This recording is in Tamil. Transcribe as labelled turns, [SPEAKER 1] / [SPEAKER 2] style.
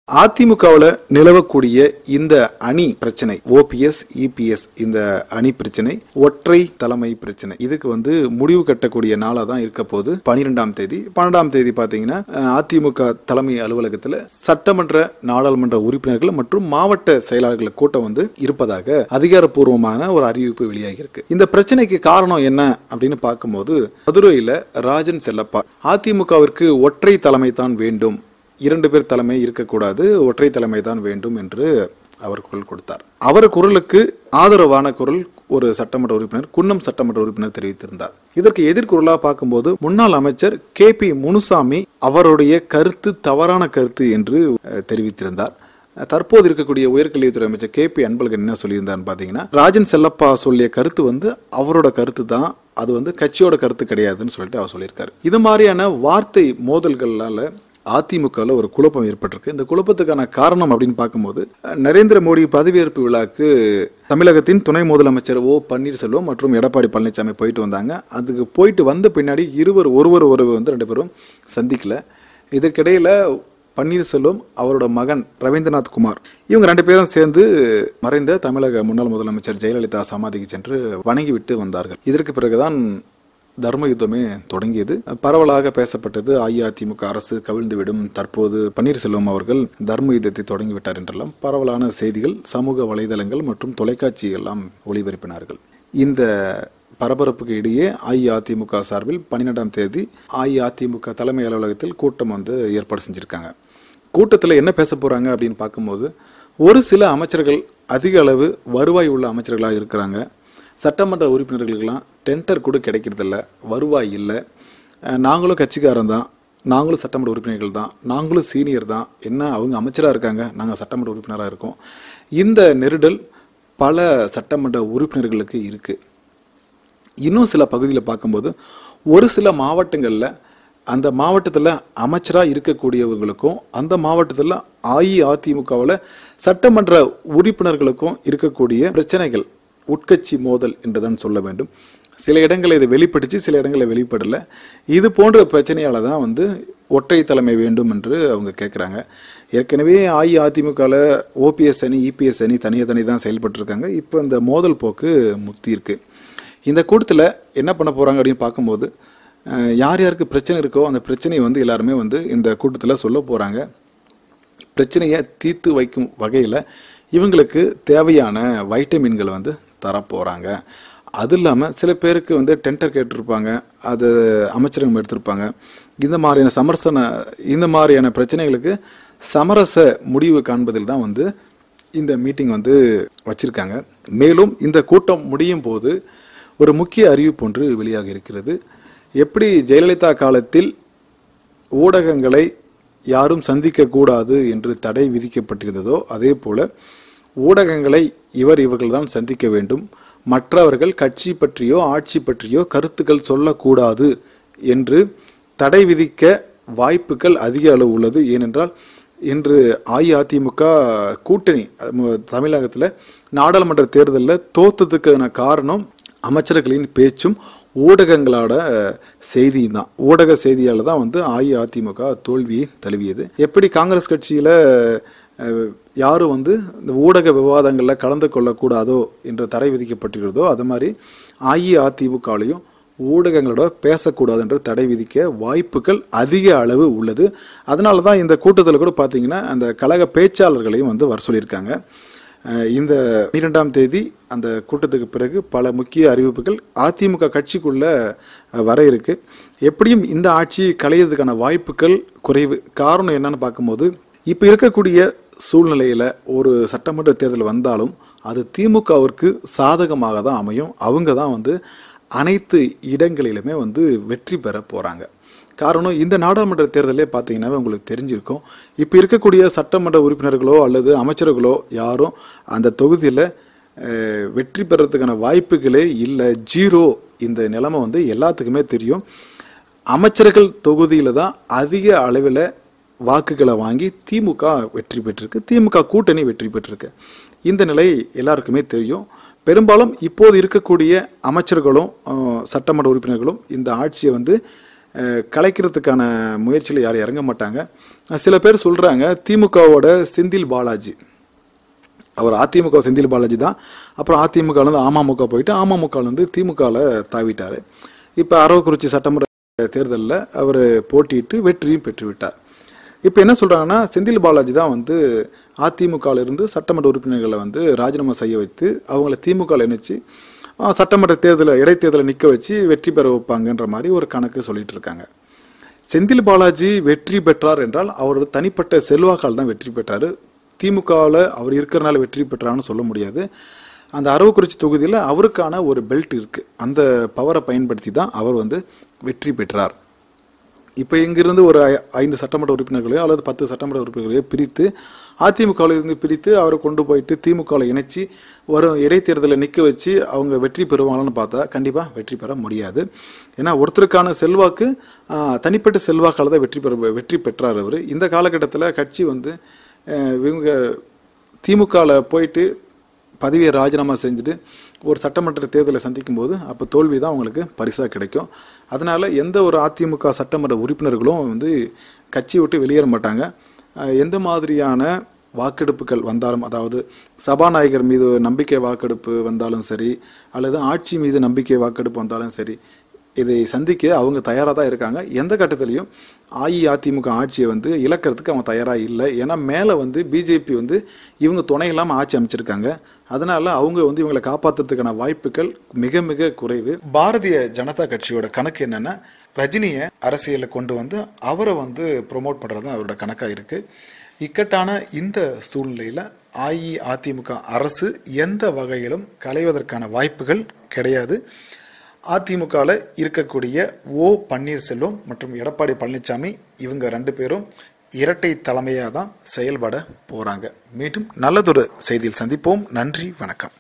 [SPEAKER 1] அதிமுகவில் நிலவக்கூடிய இந்த அணி பிரச்சனை ஓபிஎஸ் இபிஎஸ் இந்த அணி பிரச்சனை ஒற்றை தலைமை பிரச்சனை இதுக்கு வந்து முடிவு கட்டக்கூடிய நாளாக தான் இருக்க போது பனிரெண்டாம் தேதி பன்னெண்டாம் தேதி பார்த்தீங்கன்னா அஹ், அதிமுக தலைமை அலுவலகத்தில் சட்டமன்ற நாடாளுமன்ற உறுப்பினர்கள் மற்றும் மாவட்ட செயலாளர்கள் கூட்டம் வந்து இருப்பதாக அதிகாரப்பூர்வமான ஒரு அறிவிப்பு வெளியாகியிருக்கு இந்த பிரச்சனைக்கு காரணம் என்ன அப்படின்னு பார்க்கும்போது மதுரையில் ராஜன் செல்லப்பா அதிமுகவிற்கு ஒற்றை தலைமை தான் வேண்டும் இரண்டு பேர் தலைமை இருக்கக்கூடாது ஒற்றை தலைமை தான் வேண்டும் என்று அவர் குரல் கொடுத்தார் அவர் குரலுக்கு ஆதரவான குரல் ஒரு சட்டமன்ற உறுப்பினர் குன்னம் சட்டமன்ற உறுப்பினர் தெரிவித்திருந்தார் இதற்கு எதிர்குரலாக பார்க்கும்போது முன்னாள் அமைச்சர் கே பி முனுசாமி அவருடைய கருத்து தவறான கருத்து என்று அஹ், தெரிவித்திருந்தார் தற்போது இருக்கக்கூடிய உயர்கல்வித்துறை அமைச்சர் கே பி அன்பழகன் என்ன சொல்லியிருந்தாருன்னு பார்த்தீங்கன்னா ராஜன் செல்லப்பா சொல்லிய கருத்து வந்து அவரோட கருத்து தான் அது வந்து கட்சியோட கருத்து கிடையாதுன்னு சொல்லிட்டு அவர் சொல்லியிருக்காரு இது மாதிரியான வார்த்தை மோதல்களால அதிமுகவில் ஒரு குழப்பம் ஏற்பட்டிருக்கு இந்த குழப்பத்துக்கான காரணம் அப்படின்னு பார்க்கும்போது அஹ், நரேந்திர மோடி பதவியேற்பு விழாக்கு தமிழகத்தின் துணை முதலமைச்சர் ஓ பன்னீர்செல்வம் மற்றும் எடப்பாடி பழனிசாமி போயிட்டு வந்தாங்க அதுக்கு போயிட்டு வந்த பின்னாடி இருவர் ஒருவர் ஒருவர் வந்து ரெண்டு பேரும் சந்திக்கல இதற்கிடையில் பன்னீர்செல்வம் அவரோட மகன் ரவீந்திரநாத் குமார் இவங்க ரெண்டு பேரும் சேர்ந்து மறைந்த தமிழக முன்னாள் முதலமைச்சர் ஜெயலலிதா சமாதிக்கு சென்று வணங்கிவிட்டு வந்தார்கள் இதற்கு பிறகுதான் தர்ம யுத்தமே தொடங்கியது பரவலாக பேசப்பட்டது அஇஅதிமுக அரசு கவிழ்ந்துவிடும் தற்போது பன்னீர்செல்வம் அவர்கள் தர்ம யுத்தத்தை தொடங்கிவிட்டார் என்றெல்லாம் பரவலான செய்திகள் சமூக வலைதளங்கள் மற்றும் தொலைக்காட்சி எல்லாம் ஒளிபரப்பினார்கள் இந்த பரபரப்புக்கு இடையே அஇஅதிமுக சார்பில் பன்னிரெண்டாம் தேதி அஇஅதிமுக தலைமை அலுவலகத்தில் கூட்டம் வந்து ஏற்பாடு செஞ்சுருக்காங்க கூட்டத்தில் என்ன பேச போகிறாங்க அப்படின்னு பார்க்கும்போது ஒரு சில அமைச்சர்கள் அதிக அளவு வருவாய் உள்ள அமைச்சர்களாக இருக்கிறாங்க சட்டமன்ற உறுப்பினர்களுக்கெல்லாம் டெண்டர் கூட கிடைக்கிறதில்ல வருவாய் இல்லை அஹ் நாங்களும் கட்சிக்காரன் தான் நாங்களும் சட்டமன்ற உறுப்பினர்கள் தான் நாங்களும் சீனியர் தான் என்ன அவங்க அமைச்சராக இருக்காங்க நாங்கள் சட்டமன்ற உறுப்பினராக இருக்கோம் இந்த நெருடல் பல சட்டமன்ற உறுப்பினர்களுக்கு இருக்குது இன்னும் சில பகுதியில் பார்க்கும்போது ஒரு சில மாவட்டங்களில் அந்த மாவட்டத்தில் அமைச்சராக இருக்கக்கூடியவர்களுக்கும் அந்த மாவட்டத்தில் அஇஅதிமுகவில் சட்டமன்ற உறுப்பினர்களுக்கும் இருக்கக்கூடிய பிரச்சனைகள் உட்கட்சி மோதல் என்றுதான் சொல்ல வேண்டும் சில இடங்களில் இதை வெளிப்படுத்தி சில இடங்களில் வெளிப்படல இது போன்ற பிரச்சனையால தான் வந்து ஒற்றை தலைமை வேண்டும் என்று அவங்க கேட்குறாங்க ஏற்கனவே அஇஅதிமுகவில் ஓபிஎஸ் அணி இபிஎஸ் அணி தனியாக தனி தான் செயல்பட்டுருக்காங்க இப்போ இந்த மோதல் போக்கு முத்தி இருக்கு இந்த கூட்டத்தில் என்ன பண்ண போகிறாங்க அப்படின்னு பார்க்கும்போது அஹ், யார் யாருக்கு பிரச்சனை இருக்கோ அந்த பிரச்சனையை வந்து எல்லாருமே வந்து இந்த கூட்டத்தில் சொல்ல போகிறாங்க பிரச்சனையை தீர்த்து வைக்கும் வகையில் இவங்களுக்கு தேவையான வைட்டமின்களை வந்து தரப்போகிறாங்க அது இல்லாமல் சில பேருக்கு வந்து டெண்டர் கேட்டிருப்பாங்க அது அமைச்சரகம் எடுத்திருப்பாங்க இந்த மாதிரியான சமரசன இந்த மாதிரியான பிரச்சனைகளுக்கு சமரச முடிவு காண்பதில் தான் வந்து இந்த மீட்டிங் வந்து வச்சிருக்காங்க மேலும் இந்த கூட்டம் முடியும் போது ஒரு முக்கிய அறிவிப்பு ஒன்று வெளியாக இருக்கிறது எப்படி ஜெயலலிதா காலத்தில் ஊடகங்களை யாரும் சந்திக்கக்கூடாது என்று தடை விதிக்கப்பட்டிருந்ததோ அதே போல ஊடகங்களை இவர் இவர்கள்தான் சந்திக்க வேண்டும் மற்றவர்கள் கட்சி பற்றியோ ஆட்சி பற்றியோ கருத்துக்கள் சொல்லக்கூடாது என்று தடை விதிக்க வாய்ப்புகள் அதிக அளவு உள்ளது ஏனென்றால் இன்று அஇஅதிமுக கூட்டணி ம- தமிழகத்தில் நாடாளுமன்ற தேர்தலில் தோத்ததுக்கான காரணம் அமைச்சர்களின் பேச்சும் ஊடகங்களோட செய்தியும் தான் ஊடக செய்தியால் தான் வந்து அஇஅதிமுக தோல்வியை தழுவியது எப்படி காங்கிரஸ் கட்சியில் யாரும் வந்து இந்த ஊடக விவாதங்களில் கலந்து கொள்ளக்கூடாதோ என்ற தடை விதிக்கப்பட்டிருக்கிறதோ அது மாதிரி அஇஅதிமுகவிலையும் ஊடகங்களோட பேசக்கூடாது என்று தடை விதிக்க வாய்ப்புகள் அதிக அளவு உள்ளது அதனால தான் இந்த கூட்டத்தில் கூட பார்த்தீங்கன்னா அந்த கழக பேச்சாளர்களையும் வந்து வர சொல்லியிருக்காங்க அஹ் இந்த பன்னிரெண்டாம் தேதி அந்த கூட்டத்துக்கு பிறகு பல முக்கிய அறிவிப்புகள் அதிமுக கட்சிக்குள்ள அஹ், வர இருக்கு எப்படியும் இந்த ஆட்சி கலையதுக்கான வாய்ப்புகள் குறைவு காரணம் என்னன்னு பார்க்கும்போது இப்போ இருக்கக்கூடிய சூழ்நிலையில் ஒரு சட்டமன்ற தேர்தல் வந்தாலும் அது திமுகவிற்கு சாதகமாக தான் அமையும் அவங்க தான் வந்து அனைத்து இடங்களிலுமே வந்து வெற்றி பெற போகிறாங்க காரணம் இந்த நாடாளுமன்ற தேர்தலே பார்த்தீங்கன்னாவே உங்களுக்கு தெரிஞ்சிருக்கும் இப்போ இருக்கக்கூடிய சட்டமன்ற உறுப்பினர்களோ அல்லது அமைச்சர்களோ யாரும் அந்த தொகுதியில் அஹ், வெற்றி பெறத்துக்கான வாய்ப்புகளே இல்லை ஜீரோ இந்த நிலைமை வந்து எல்லாத்துக்குமே தெரியும் அமைச்சர்கள் தொகுதியில் தான் அதிக அளவில் வாக்குகளை வாங்கி திமுக வெற்றி பெற்றிருக்கு திமுக கூட்டணி வெற்றி பெற்றிருக்கு இந்த நிலை எல்லாருக்குமே தெரியும் பெரும்பாலும் இப்போது இருக்கக்கூடிய அமைச்சர்களும் அஹ், சட்டமன்ற உறுப்பினர்களும் இந்த ஆட்சியை வந்து அஹ், கலைக்கிறதுக்கான முயற்சியில் யாரும் இறங்க மாட்டாங்க அஹ், சில பேர் சொல்கிறாங்க திமுகவோட செந்தில் பாலாஜி அவர் அதிமுக செந்தில் பாலாஜி தான் அப்புறம் அதிமுகலேருந்து அமமுக போயிட்டு அமமுகலேருந்து திமுகவில் தாவிட்டார் இப்போ அரவக்குறிச்சி சட்டமன்ற தேர்தலில் அவர் போட்டியிட்டு வெற்றியும் பெற்றுவிட்டார் இப்போ என்ன சொல்கிறாங்கன்னா செந்தில் பாலாஜி தான் வந்து அதிமுகவில் இருந்து சட்டமன்ற உறுப்பினர்களை வந்து ராஜினாமா செய்ய வைத்து அவங்கள திமுகவில் இணைச்சு ஆ, சட்டமன்ற தேர்தலை இடைத்தேர்தலை நிற்க வச்சு வெற்றி பெற வைப்பாங்கன்ற மாதிரி ஒரு கணக்கு சொல்லிட்டு இருக்காங்க செந்தில் பாலாஜி வெற்றி பெற்றார் என்றால் அவர் தனிப்பட்ட செல்வாக்கால் தான் வெற்றி பெற்றார் திமுகவில் அவர் இருக்கிறனால வெற்றி பெற்றார்னு சொல்ல முடியாது அந்த அரவக்குறிச்சி தொகுதியில் அவருக்கான ஒரு பெல்ட் இருக்குது அந்த பவரை பயன்படுத்தி தான் அவர் வந்து வெற்றி பெற்றார் இப்போ இங்கிருந்து ஒரு ஐ- ஐந்து சட்டமன்ற உறுப்பினர்களையோ அல்லது பத்து சட்டமன்ற உறுப்பினர்களையோ பிரித்து அதிமுகவில் இருந்து பிரித்து அவரை கொண்டு போயிட்டு திமுகவில் இணைச்சி வரும் இடைத்தேர்தலில் நிற்க வச்சு அவங்க வெற்றி பெறுவாங்கன்னு பார்த்தா கண்டிப்பாக வெற்றி பெற முடியாது ஏன்னா ஒருத்தருக்கான செல்வாக்கு ஆ, தனிப்பட்ட செல்வாக்கால் தான் வெற்றி பெற வெற்றி பெற்றார் அவர் இந்த காலகட்டத்தில் கட்சி வந்து அஹ், இவங்க திமுகவில் போயிட்டு பதவியை ராஜினாமா செஞ்சுட்டு ஒரு சட்டமன்ற தேர்தலை சந்திக்கும் போது அப்போ தோல்வி தான் அவங்களுக்கு பரிசாக கிடைக்கும் அதனால் எந்த ஒரு அதிமுக சட்டமன்ற உறுப்பினர்களும் வந்து கட்சி விட்டு வெளியேற மாட்டாங்க அஹ் எந்த மாதிரியான வாக்கெடுப்புகள் வந்தாலும் அதாவது சபாநாயகர் மீது நம்பிக்கை வாக்கெடுப்பு வந்தாலும் சரி அல்லது ஆட்சி மீது நம்பிக்கை வாக்கெடுப்பு வந்தாலும் சரி இதை சந்திக்க அவங்க தயாராக தான் இருக்காங்க எந்த கட்டத்திலையும் அஇஅதிமுக ஆட்சியை வந்து இழக்கிறதுக்கு அவங்க தயாராக இல்லை ஏன்னா மேலே வந்து பிஜேபி வந்து இவங்க துணை இல்லாமல் ஆட்சி அமைச்சிருக்காங்க அதனால அவங்க வந்து இவங்களை காப்பாற்றுறதுக்கான வாய்ப்புகள் மிக மிக குறைவு பாரதிய ஜனதா கட்சியோட கணக்கு என்னன்னா ரஜினியை அரசியலில் கொண்டு வந்து அவரை வந்து ப்ரொமோட் பண்ணுறது தான் அவரோட கணக்காக இருக்குது இக்கட்டான இந்த சூழ்நிலையில் அஇஅதிமுக அரசு எந்த வகையிலும் களைவதற்கான வாய்ப்புகள் கிடையாது அதிமுகவில் இருக்கக்கூடிய ஓ பன்னீர்செல்வம் மற்றும் எடப்பாடி பழனிசாமி இவங்க ரெண்டு பேரும் இரட்டை தலைமையாக தான் செயல்பட போகிறாங்க மீண்டும் நல்லதொரு செய்தியில் சந்திப்போம் நன்றி வணக்கம்